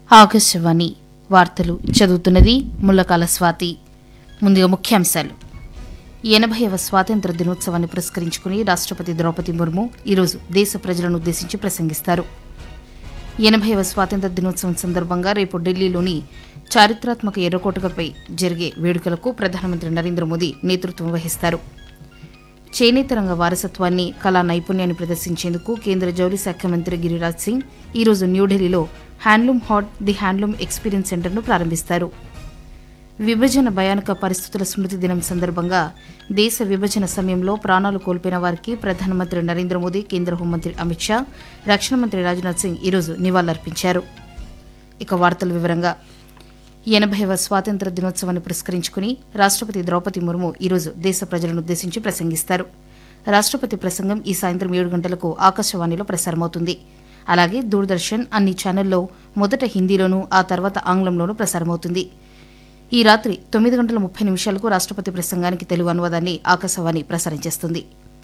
ఆకాశవాణి వార్తలు చదువుతున్నది ముల్లకాల స్వాతి ముందుగా ముఖ్యాంశాలు ఎనభైవ స్వాతంత్ర దినోత్సవాన్ని పురస్కరించుకుని రాష్ట్రపతి ద్రౌపది ముర్ము ఈరోజు దేశ ప్రజలను ఉద్దేశించి ప్రసంగిస్తారు ఎనభైవ స్వాతంత్ర దినోత్సవం సందర్భంగా రేపు ఢిల్లీలోని చారిత్రాత్మక ఎర్రకోటపై జరిగే వేడుకలకు ప్రధానమంత్రి నరేంద్ర మోదీ నేతృత్వం వహిస్తారు చేనేత రంగ వారసత్వాన్ని కళా నైపుణ్యాన్ని ప్రదర్శించేందుకు కేంద్ర జౌళి శాఖ మంత్రి గిరిరాజ్ సింగ్ ఈరోజు న్యూఢిల్లీలో handloom Haat the handloom experience సెంటర్ను ప్రారంభిస్తారు విభజన భయానక పరిస్థితుల స్మృతి దినం సందర్భంగా దేశ విభజన సమయంలో ప్రాణాలు కోల్పోయిన వారికి ప్రధానమంత్రి నరేంద్ర మోదీ కేంద్ర హోంమంత్రి అమిత్ షా రక్షణ మంత్రి రాజ్నాథ్ సింగ్ ఈరోజు నివాళులర్పించారు ఇక వార్తల వివరంగా ఎనభైవ స్వాతంత్ర దినోత్సవాన్ని పురస్కరించుకుని రాష్ట్రపతి ద్రౌపది ముర్ము ఈరోజు దేశ ప్రజలను ఉద్దేశించి ప్రసంగిస్తారు రాష్ట్రపతి ప్రసంగం ఈ సాయంత్రం ఏడు గంటలకు ఆకాశవాణిలో ప్రసారమవుతుంది అలాగే దూరదర్శన్ అన్ని ఛానల్లో మొదట హిందీలోనూ ఆ తర్వాత ఆంగ్లంలోనూ ప్రసారమవుతుంది ఈ రాత్రి తొమ్మిది గంటల ముప్పై నిమిషాలకు రాష్ట్రపతి ప్రసంగానికి తెలుగు అనువాదాన్ని ఆకాశవాణి ప్రసారం చేస్తుంది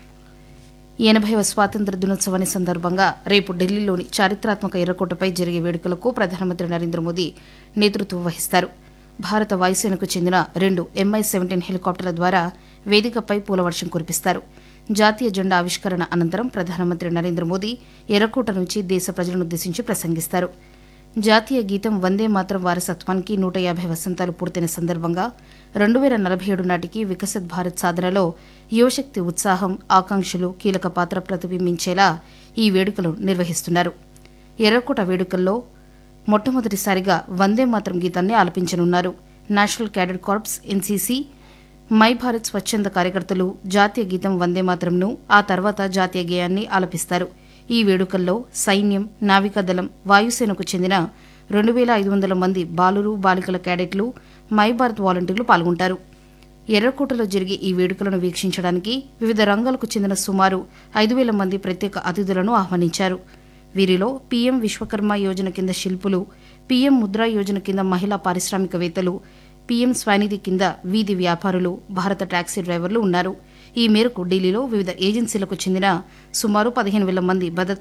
ఎనభైవ స్వాతంత్ర దినోత్సవాన్ని సందర్భంగా రేపు ఢిల్లీలోని చారిత్రాత్మక ఎర్రకోటపై జరిగే వేడుకలకు ప్రధానమంత్రి నరేంద్ర మోదీ నేతృత్వం వహిస్తారు భారత వాయుసేనకు చెందిన రెండు ఎంఐ సెవెంటీన్ హెలికాప్టర్ల ద్వారా వేదికపై పూలవర్షం కురిపిస్తారు జాతీయ జెండా ఆవిష్కరణ అనంతరం ప్రధానమంత్రి నరేంద్ర మోదీ ఎర్రకోట నుంచి దేశ ప్రజలను ఉద్దేశించి ప్రసంగిస్తారు జాతీయ గీతం వందే మాతరం వారసత్వానికి నూట యాభై వసంతాలు పూర్తయిన సందర్భంగా రెండు వేల నలభై ఏడు నాటికి వికసిత్ భారత్ సాధనలో యువశక్తి ఉత్సాహం ఆకాంక్షలు కీలక పాత్ర ప్రతిబింబించేలా ఈ వేడుకలు నిర్వహిస్తున్నారు ఎర్రకోట వేడుకల్లో మొట్టమొదటిసారిగా వందే మాతరం గీతాన్ని ఆలపించనున్నారు national cadet corps NCC my Bharat స్వచ్ఛంద కార్యకర్తలు జాతీయ గీతం వందే మాతరంను ఆ తర్వాత జాతీయ గేయాన్ని ఆలపిస్తారు ఈ వేడుకల్లో సైన్యం నావికాదళం వాయుసేనకు చెందిన రెండు వేల ఐదు వందల మంది బాలురు బాలికల క్యాడెట్లు మై భారత్ వాలంటీర్లు పాల్గొంటారు ఎర్రకోటలో జరిగే ఈ వేడుకలను వీక్షించడానికి వివిధ రంగాలకు చెందిన సుమారు ఐదు వేల మంది ప్రత్యేక అతిథులను ఆహ్వానించారు వీరిలో పీఎం విశ్వకర్మ యోజన కింద శిల్పులు పీఎం ముద్రా యోజన కింద మహిళా పారిశ్రామికవేత్తలు పీఎం స్వనిధి కింద వీధి వ్యాపారులు భారత టాక్సీ డ్రైవర్లు ఉన్నారు ఈ మేరకు ఢిల్లీలో వివిధ ఏజెన్సీలకు చెందిన సుమారు పదిహేను వేల మంది భద్రతా